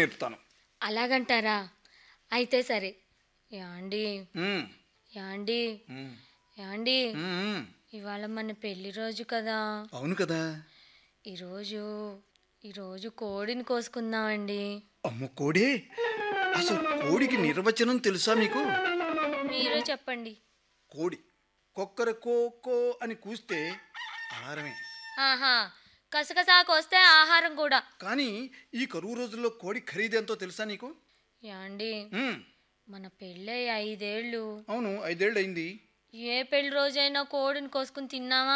నేర్పుతాను అలాగంటారా అయితే సరే యాండి మ్మ్. యాండి మ్మ్. యాండి మ్మ్. ఇవాళ మన పెళ్లి రోజు కదా అవును కదా ఈరోజు ఈరోజు కోడిని కోసుకుందామండి అమ్మ కోడే అసలు కోడికి నిర్వచనం తెలుసా మీకు మీరే చెప్పండి కోడి కొక్కర కో కో అని కూస్తే అలారమే ఆహా కసకసా కోస్తే ఆహారం కూడా కానీ ఈ కరువు రోజుల్లో కోడి ఖరీదెంతో తెలుసా నీకు యాండి మ్మ్. మన పెళ్ళై ఐదేళ్ళు అవును ఐదేళ్ళు అయింది ఏ పెళ్లి రోజైనా కోడిని కోసుకుని తిన్నావా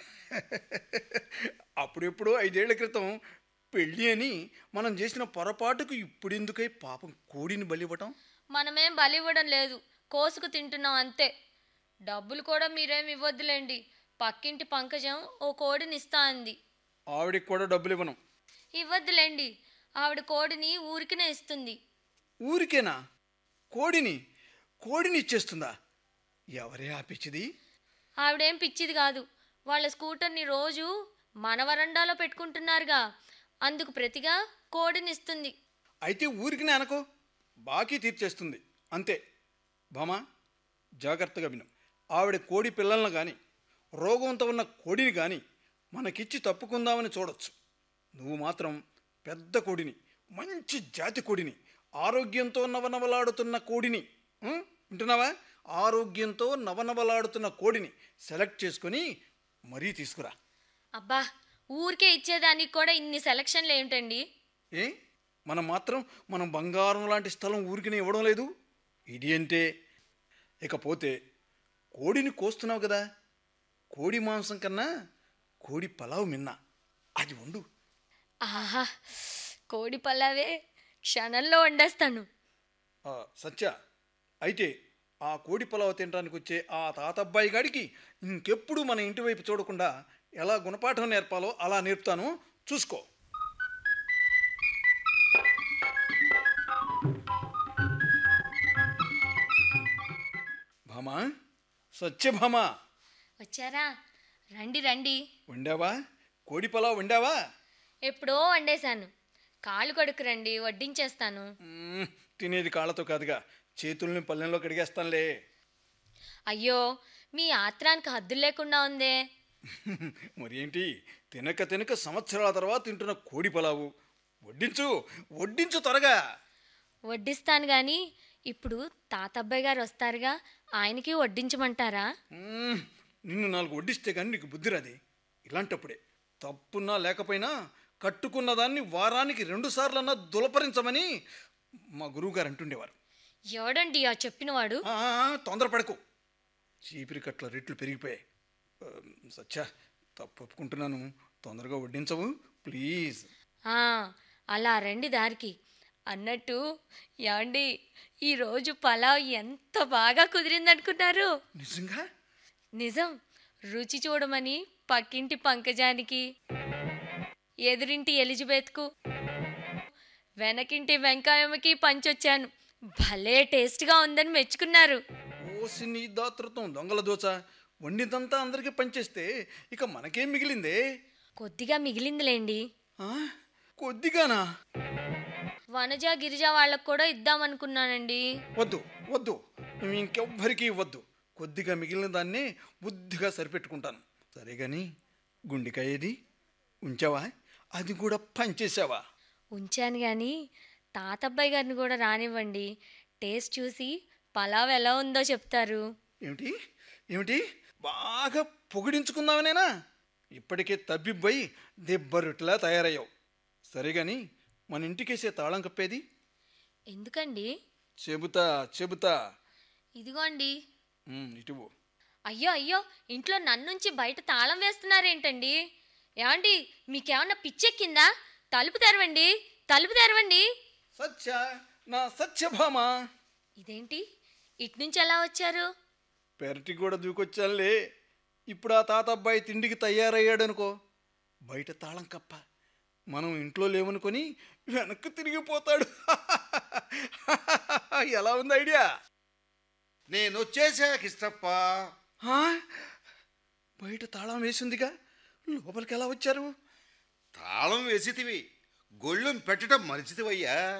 అప్పుడెప్పుడో ఐదేళ్ల క్రితం పెళ్ళి అని మనం చేసిన పొరపాటుకు ఇప్పుడెందుకై పాపం కోడిని బలివ్వటం మనమేం బలి ఇవ్వడం లేదు కోసుకు తింటున్నాం అంతే డబ్బులు కూడా మీరేం ఇవ్వద్దులేండి పక్కింటి పంకజం ఓ కోడిని ఇస్తా అంది ఆవిడకి కూడా డబ్బులు ఇవ్వను ఇవ్వద్దులేండి ఆవిడ కోడిని ఊరికినే ఇస్తుంది ఊరికేనా కోడిని కోడిని ఇచ్చేస్తుందా ఎవరే ఆపించింది ఆవిడేం పిచ్చిది కాదు వాళ్ళ స్కూటర్ని రోజు మన వరండాలో పెట్టుకుంటున్నారుగా అందుకు ప్రతిగా కోడిని ఇస్తుంది అయితే ఊరికినే అనుకో బాకీ తీర్చేస్తుంది అంతే భామా జాగ్రత్తగా విను ఆవిడ కోడి పిల్లలను కానీ రోగంతో ఉన్న కోడిని కానీ మనకిచ్చి తప్పుకుందామని చూడొచ్చు నువ్వు మాత్రం పెద్ద కోడిని మంచి జాతి కోడిని ఆరోగ్యంతో నవనవలాడుతున్న కోడిని ఉం? వింటున్నావా ఆరోగ్యంతో నవనవలాడుతున్న కోడిని సెలెక్ట్ చేసుకొని మరీ తీసుకురా అబ్బా ఊరికే ఇచ్చేదానికి కూడా ఇన్ని సెలక్షన్లు ఏమిటండి ఏ మనం మాత్రం మనం బంగారం లాంటి స్థలం ఊరికినే ఇవ్వడం లేదు ఇది అంటే ఇకపోతే కోడిని కోస్తున్నావు కదా కోడి మాంసం కన్నా కోడి పలావ్ మిన్నా అది ఉండు ఆహా కోడి పలావే క్షణంలో వండేస్తాను ఆ, సత్య అయితే ఆ కోడి పలావ్ తినడానికి వచ్చే ఆ తాతబ్బాయి గాడికి ఇంకెప్పుడు మన ఇంటి వైపు చూడకుండా ఎలా గుణపాఠం నేర్పాలో అలా నేర్పుతాను చూసుకో భామా సత్యభామా వచ్చారా రండి రండి వండావా కోడి పలావ్ వండావా ఎప్పుడో వండేశాను కాళ్ళు కడుకు రండి వడ్డించేస్తాను మ్మ్, తినేది కాళ్ళతో కాదుగా చేతుల్ని పల్లెంలో కడిగేస్తానులే అయ్యో మీ ఆత్రానికి హద్దులు లేకుండా ఉందే మరి ఏంటి తినక తినక సంవత్సరాల తర్వాత తింటున్న కోడి పలావు వడ్డించు వడ్డించు త్వరగా వడ్డిస్తాను కానీ ఇప్పుడు తాతబ్బాయి గారు వస్తారుగా ఆయనకి వడ్డించమంటారా మ్మ్, నిన్ను నాలుగు వడ్డిస్తే కానీ నీకు బుద్ధి రాది ఇలాంటప్పుడే తప్పున్నా లేకపోయినా కట్టుకున్న దాన్ని వారానికి రెండు సార్లన్నా దులపరించమని మా గురువుగారు అంటుండేవారు ఎవడండి ఆ చెప్పినవాడు ఆ, ఆ, తొందరపడకు చీపిరి కట్ల రేట్లు పెరిగిపోయాయి ఆ, సత్య తప్పు ఒప్పుకుంటున్నాను తొందరగా వడ్డించవు ప్లీజ్ ఆ, అలా రండి దారికి అన్నట్టు యాండి ఈరోజు పలావ్ ఎంత బాగా కుదిరిందనుకున్నారు నిజంగా నిజం రుచి చూడమని పక్కింటి పంకజానికి ఎదురింటి ఎలిజబెత్కు వెనకింటి వెంకాయమ్మకి పంచొచ్చాను భలే టేస్ట్గా ఉందని మెచ్చుకున్నారు ఓసి నీ దాతృత్వం దొంగల దోచ వండిందంతా అందరికీ పంచేస్తే ఇక మనకేం మిగిలిందే కొద్దిగా మిగిలిందిలేండి ఆ? కొద్దిగానా వనజ గిరిజ వాళ్ళకు కూడా ఇద్దామనుకున్నానండి వద్దు వద్దు నువ్వు ఇంకెవ్వరికీ ఇవ్వద్దు కొద్దిగా మిగిలిన దాన్నే బుద్ధిగా సరిపెట్టుకుంటాను సరే గాని గుండెకాయ ఏది ఉంచావా అది కూడా పంచేసావా ఉంచాను కానీ తాతబ్బాయి గారిని కూడా రానివ్వండి టేస్ట్ చూసి పలావ్ ఎలా ఉందో చెప్తారు ఏమిటి ఏమిటి బాగా పొగిడించుకుందామనేనా ఇప్పటికే తబ్బిబ్బై దెబ్బరొట్లా తయారయ్యావు సరే గాని మన ఇంటికేసే తాళం కప్పేది ఎందుకండి చెబుతా చెబుతా ఇదిగోండి ఉమ్, ఇటువు అయ్యో అయ్యో ఇంట్లో నన్నుంచి బయట తాళం వేస్తున్నారేంటండి ఏమండి మీకేమన్నా పిచ్చెక్కిందా తలుపు తెరవండి తలుపు తెరవండి సత్య నా సత్యభామ ఇదేంటి ఇట్నుంచి ఎలా వచ్చారు పెరటి కూడా దూకొచ్చానులే ఇప్పుడు ఆ తాత అబ్బాయి తిండికి తయారయ్యాడనుకో బయట తాళం కప్ప మనం ఇంట్లో లేవనుకొని వెనక్కి తిరిగిపోతాడు ఎలా ఉంది ఐడియా నేను వచ్చేసా కిష్టప్ప ఆ? బయట తాళం వేసిందిగా లోపలికి ఎలా వచ్చారు తాళం వేసితివి గొళ్ళెం పెట్టడం మరిచితివయ్యా